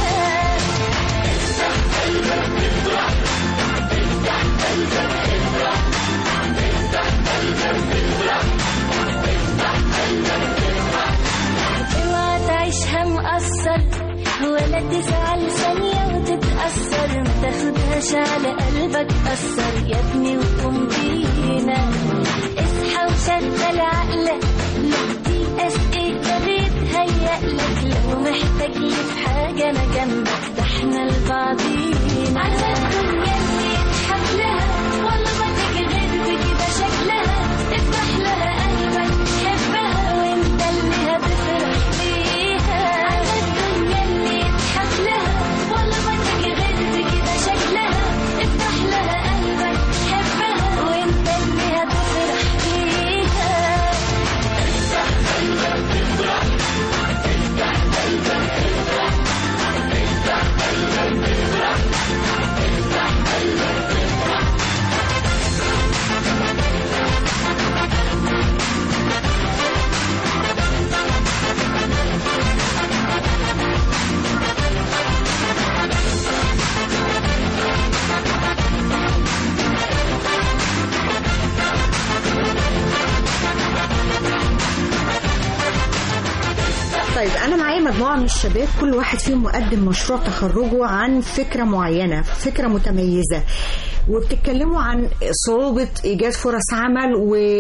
اوعى تعيشها مقصر ولا تزعل ثانية وتتأثر ما تاخدهاش على قلبك أثر يا ابني وقوم بينا اصحى وشغل عقلك لا دي أسئلة بيتهيألك لو محتاج لي في حاجة أنا جنبك ده احنا لبعضينا عايزة الدنيا اللي يضحك لها والله ما تيجي غير كده شكلها افتح لها قلبك حبها وانت اللي هتفرح فيها عايزة الدنيا اللي يضحك لها والله ما تيجي غير كده شكلها افتح لها قلبك حبها وانت اللي هتفرح فيها طيب انا معايا مجموعه من الشباب كل واحد فيهم مقدم مشروع تخرجه عن فكره معينه فكره متميزه وبتتكلموا عن صعوبة إيجاد فرص عمل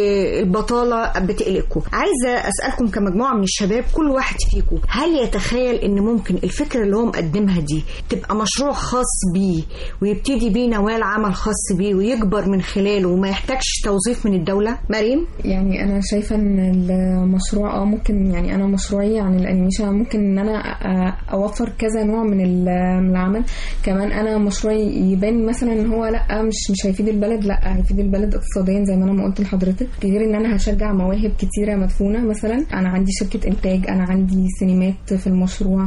والبطالة بتقلقكم عايزة أسألكم كمجموعة من الشباب كل واحد فيكم هل يتخيل إن ممكن الفكرة اللي هو مقدمها دي تبقى مشروع خاص بيه ويبتدي بيه نوال عمل خاص بيه ويكبر من خلاله وما يحتاجش توظيف من الدولة مريم يعني انا شايفه ان المشروع اه ممكن يعني انا مشروعي عن الانيميشن ممكن ان انا أ- اوفر كذا نوع من ال- من العمل كمان انا مشروعي يبان مثلا ان هو لا مش مش هيفيد البلد لا هيفيد البلد اقتصاديا زي ما انا ما قلت لحضرتك غير ان انا هشجع مواهب كتيره مدفونه مثلا انا عندي شركه انتاج انا عندي سينمات في المشروع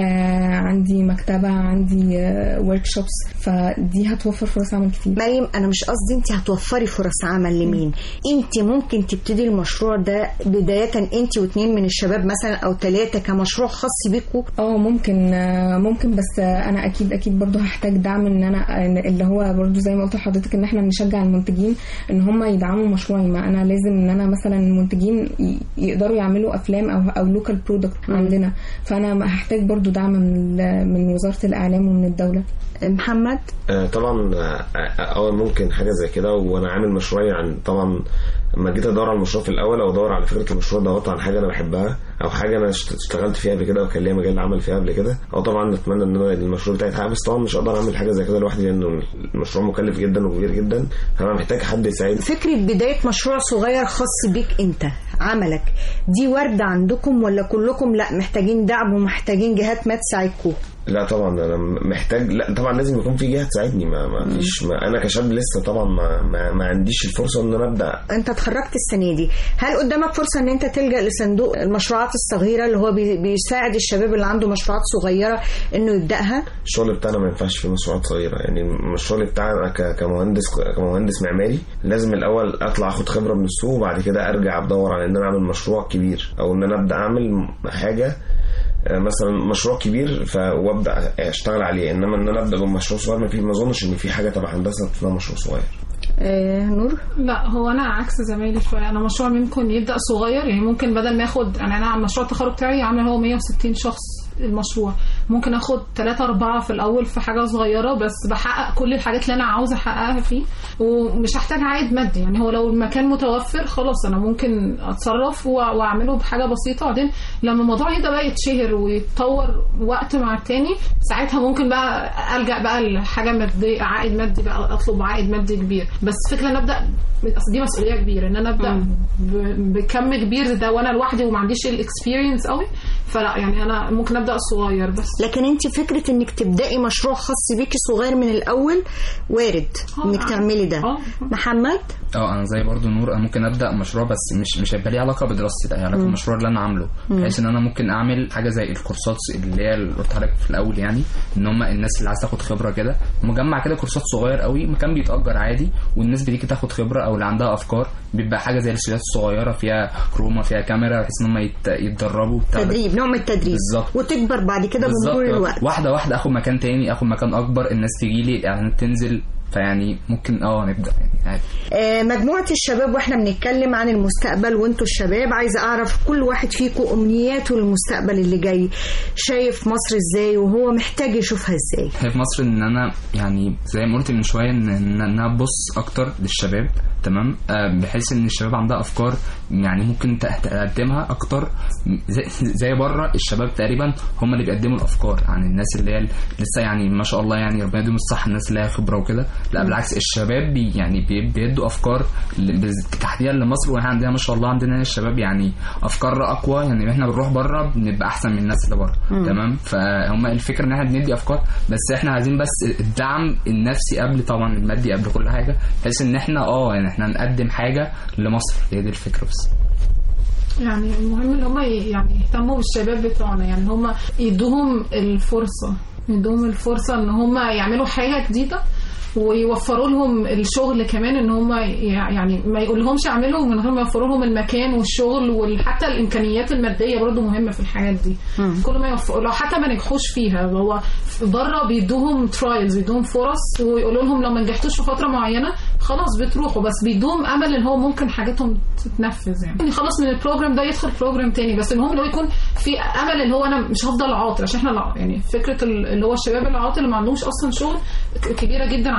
آه عندي مكتبه عندي ورك شوبس فدي هتوفر فرص عمل كتير مريم انا مش قصدي انت هتوفري فرص عمل لمين انت ممكن تبتدي المشروع ده بدايه انت واثنين من الشباب مثلا او ثلاثه كمشروع خاص بيكم اه ممكن آه، ممكن بس آه، انا اكيد اكيد برضو هحتاج دعم ان انا إن- اللي هو برضو زي ما قلت لحضرتك ان احنا نشجع المنتجين ان هم يدعموا مشروعي ما انا لازم ان انا مثلا المنتجين ي- يقدروا يعملوا افلام او او لوكال برودكت عندنا فانا هحتاج برضو دعم من ال- من وزاره الاعلام ومن الدوله محمد آه، طبعا آه، آه، اه ممكن حاجه زي كده وانا عامل مشروعي عن طبعا لما جيت ادور على المشروع في الاول او ادور على فكره المشروع دورت عن حاجه انا بحبها او حاجه انا اشت- اشتغلت فيها قبل كده وكان ليا مجال عمل فيها قبل كده او طبعا اتمنى ان انا المشروع بتاعي يتحقق بس طبعا مش هقدر اعمل حاجه زي كده لوحدي لان المشروع مكلف جدا وكبير جدا فانا محتاج حد يساعدني فكره بدايه مشروع صغير خاص بيك انت عملك دي وارده عندكم ولا كلكم لا محتاجين دعم ومحتاجين جهات ما تساعدكم لا طبعا انا محتاج لا طبعا لازم يكون في جهه تساعدني ما, ما فيش ما انا كشاب لسه طبعا ما, ما, ما عنديش الفرصه ان انا ابدا انت اتخرجت السنه دي هل قدامك فرصه ان انت تلجا لصندوق المشروعات الصغيره اللي هو بي- بيساعد الشباب اللي عنده مشروعات صغيره انه يبداها الشغل بتاعنا ما ينفعش فيه مشروعات صغيره يعني الشغل بتاعنا ك- كمهندس كمهندس معماري لازم الاول اطلع اخد خبره من السوق وبعد كده ارجع ادور على ان انا اعمل مشروع كبير او ان انا ابدا اعمل حاجه آه، مثلا مشروع كبير ف... وابدا اشتغل عليه انما ان انا ابدا بمشروع صغير ما في ما اظنش ان في حاجه تبع هندسه اسمها مشروع صغير آه نور لا هو انا عكس زمايلي شويه انا مشروع ممكن يبدا صغير يعني ممكن بدل ما اخد يعني انا على مشروع التخرج بتاعي عامل هو 160 شخص المشروع ممكن اخد 3 4 في الاول في حاجه صغيره بس بحقق كل الحاجات اللي انا عاوزه احققها فيه ومش هحتاج عائد مادي يعني هو لو المكان متوفر خلاص انا ممكن اتصرف و- واعمله بحاجه بسيطه وبعدين لما الموضوع يبدا بقى يتشهر ويتطور وقت مع التاني ساعتها ممكن بقى الجا بقى لحاجه ماديه عائد مادي بقى اطلب عائد مادي كبير بس فكره ان ابدا اصل دي مسؤوليه كبيره ان انا ابدا ب- بكم كبير ده وانا لوحدي وما عنديش الاكسبيرينس قوي فلا يعني انا ممكن ابدا صغير بس لكن انت فكره انك تبداي مشروع خاص بيكي صغير من الاول وارد انك تعملي ده محمد اه انا زي برضو نور انا ممكن ابدا مشروع بس مش مش هيبقى ليه علاقه بدراستي ده علاقه مم. بالمشروع اللي انا عامله مم. بحيث ان انا ممكن اعمل حاجه زي الكورسات اللي هي اللي قلت لك في الاول يعني ان هم الناس اللي عايز تاخد خبره كده مجمع كده كورسات صغير قوي مكان بيتاجر عادي والناس بتيجي تاخد خبره او اللي عندها افكار بيبقى حاجه زي الاستوديوهات الصغيره فيها كروما فيها كاميرا بحيث ان هم يت- يتدربوا بتاع ده. تدريب نوع من التدريب بالظبط وتكبر بعد كده بالظبط بمرور الوقت واحده واحده اخد مكان تاني اخد مكان اكبر الناس تيجي لي الاعلانات تنزل فيعني ممكن اه نبدا يعني عادي آه، مجموعة الشباب واحنا بنتكلم عن المستقبل وانتوا الشباب عايزة اعرف كل واحد فيكم امنياته للمستقبل اللي جاي شايف مصر ازاي وهو محتاج يشوفها ازاي هي في مصر ان انا يعني زي ما قلت من شويه ان ان انا ابص اكتر للشباب تمام آه، بحيث ان الشباب عندها افكار يعني ممكن ت- تقدمها اكتر زي, زي بره الشباب تقريبا هم اللي بيقدموا الافكار عن الناس اللي هي لسه يعني ما شاء الله يعني ربنا يديهم الصح الناس اللي هي خبره وكده لا بالعكس الشباب بي يعني بي- بيدوا افكار ل- بز- تحديدا لمصر واحنا عندنا ما شاء الله عندنا هنا الشباب يعني افكار اقوى يعني احنا بنروح بره بنبقى احسن من الناس اللي بره مم. تمام فهم الفكره ان احنا بندي افكار بس احنا عايزين بس الدعم النفسي قبل طبعا المادي قبل كل حاجه بحيث ان احنا اه يعني احنا نقدم حاجه لمصر هي دي الفكره بس يعني المهم ان هم يعني يهتموا بالشباب بتوعنا يعني هم يدوهم الفرصه يدوهم الفرصه ان هم يعملوا حاجه جديده ويوفروا لهم الشغل كمان ان هم يعني ما يقول لهمش اعملوا من غير ما يوفروا لهم المكان والشغل وحتى الامكانيات الماديه برضو مهمه في الحاجات دي كل ما يوفروا لو حتى ما نجحوش فيها هو بره بيدوهم ترايلز بيدوهم فرص ويقولوا لهم لو ما نجحتوش في فتره معينه خلاص بتروحوا بس بيدوهم امل ان هو ممكن حاجاتهم تتنفذ يعني خلاص من البروجرام ده يدخل بروجرام تاني بس المهم ان هو يكون في امل اللي هو انا مش هفضل عاطل عشان احنا لا- يعني فكره ال- اللي هو الشباب العاطل اللي ما عندهمش اصلا شغل ك- كبيره جدا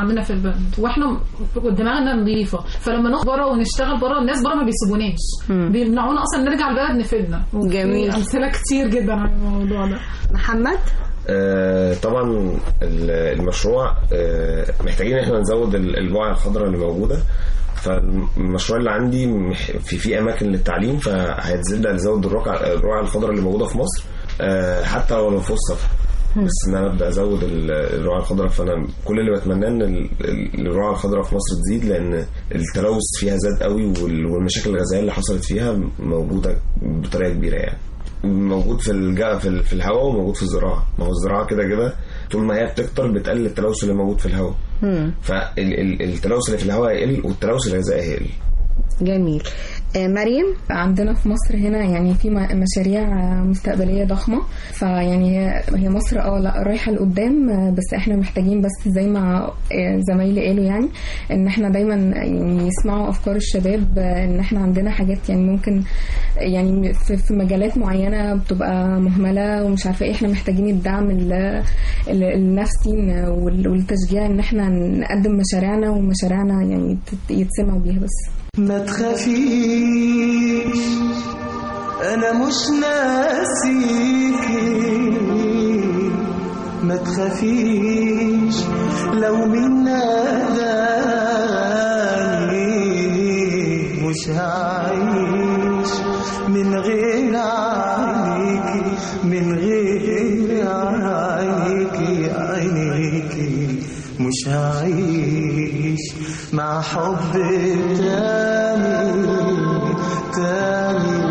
عندنا في البلد واحنا دماغنا نظيفه فلما نخرج بره ونشتغل بره الناس بره ما بيسيبوناش بيمنعونا اصلا نرجع البلد نفيدنا جميل. في امثله كتير جدا عن الموضوع ده محمد آه، طبعا ال- المشروع آه، محتاجين احنا نزود ال- البقع الخضراء اللي موجوده فالمشروع اللي عندي مح- في في اماكن للتعليم فهيتزيد نزود الرقع الرقع الخضراء اللي موجوده في مصر آه، حتى لو في السفر بس ان انا ابدا ازود ال- الرقعه الخضراء فانا كل اللي بتمناه ان ال- ال- الرقعه الخضراء في مصر تزيد لان التلوث فيها زاد قوي وال- والمشاكل الغذائيه اللي حصلت فيها موجوده بطريقه كبيره يعني موجود في الجا في, ال- في الهواء وموجود في الزراعه ما هو الزراعه كده كده طول ما هي بتكتر بتقلل التلوث اللي موجود في الهواء فالتلوث اللي في الهواء هيقل والتلوث الغذائي هيقل جميل آه، مريم عندنا في مصر هنا يعني في م- مشاريع مستقبليه ضخمه فيعني هي هي مصر اه لا رايحه لقدام آه، بس احنا محتاجين بس زي ما آه، زمايلي قالوا يعني ان احنا دايما يعني يسمعوا افكار الشباب آه، ان احنا عندنا حاجات يعني ممكن يعني في في مجالات معينه بتبقى مهمله ومش عارفه ايه احنا محتاجين الدعم ال- ال- النفسي وال- والتشجيع ان احنا نقدم مشاريعنا ومشاريعنا يعني تت- يتسمعوا بيها بس ما تخافيش انا مش ناسيكي ما تخافيش لو من ناداني مش هعيش من غير عينيكي من غير عينيكي عينيكي مش هعيش مع حب تاني تاني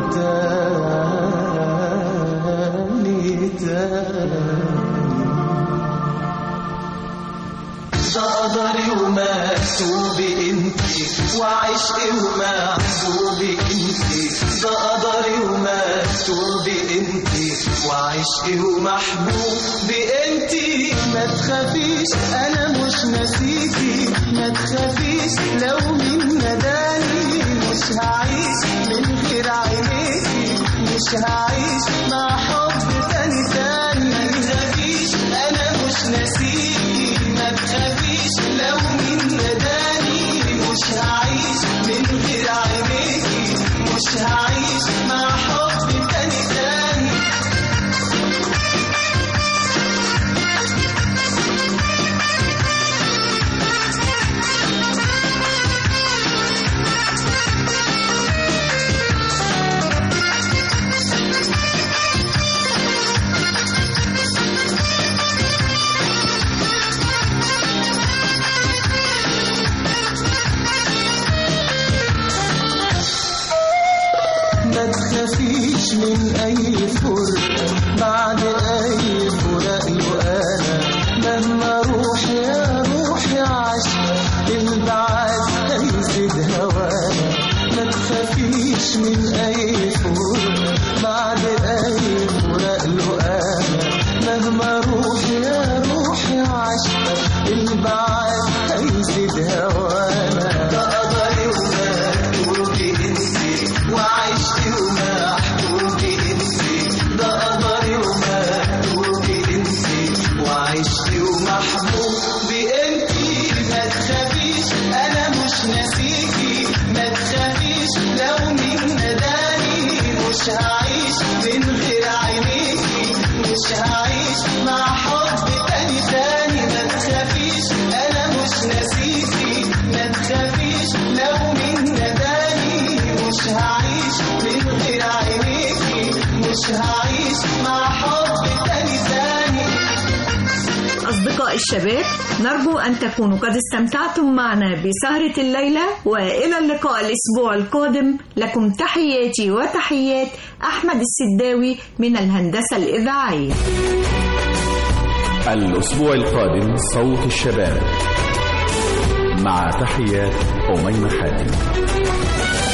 تاني تاني ده قدري ومكتوبي انتي وعشقي ومحبوبي انتي ده قدري ومكتوبي انتي وعشقي ومحبوبي انتي ما تخافيش انا مش ناسيكي ما تخافيش لو مين نداني مش هعيش من غير عينيكي مش هعيش مع حب تاني تاني ما تخافيش انا مش ناسيكي ما تخافيش لو مين نداني مش هعيش من غير عينيكي مش هعيش مع حب تاني تاني ما تخافيش من اي فرقة بعد اي فراق انا مهما اروح يا روحي عشقة البعاد هيزيد هوانا ما تخافيش من اي فرقة بعد اي فراق انا مهما اروح يا روحي عشقة البعاد هيزيد هوانا ده قدري ومكتوبي انتي وعشقي ومحبوبي انتي ده قدري ومكتوبي انتي وعشقي ومحبوبي انتي ما تخافيش انا مش ناسيكي ما تخافيش لو مين نداني مش هعيش من غير عينيكي مش هعيش مع حب تاني تاني ما تخافيش انا مش ناسيكي ما تخافيش لو مين نداني مش هعيش من غير عينيكي مش هعيش مع حب تاني تاني أصدقاء الشباب نرجو أن تكونوا قد استمتعتم معنا بسهرة الليلة وإلى اللقاء الأسبوع القادم لكم تحياتي وتحيات أحمد السداوي من الهندسة الإذاعية الأسبوع القادم صوت الشباب مع تحيات أميمة حاتم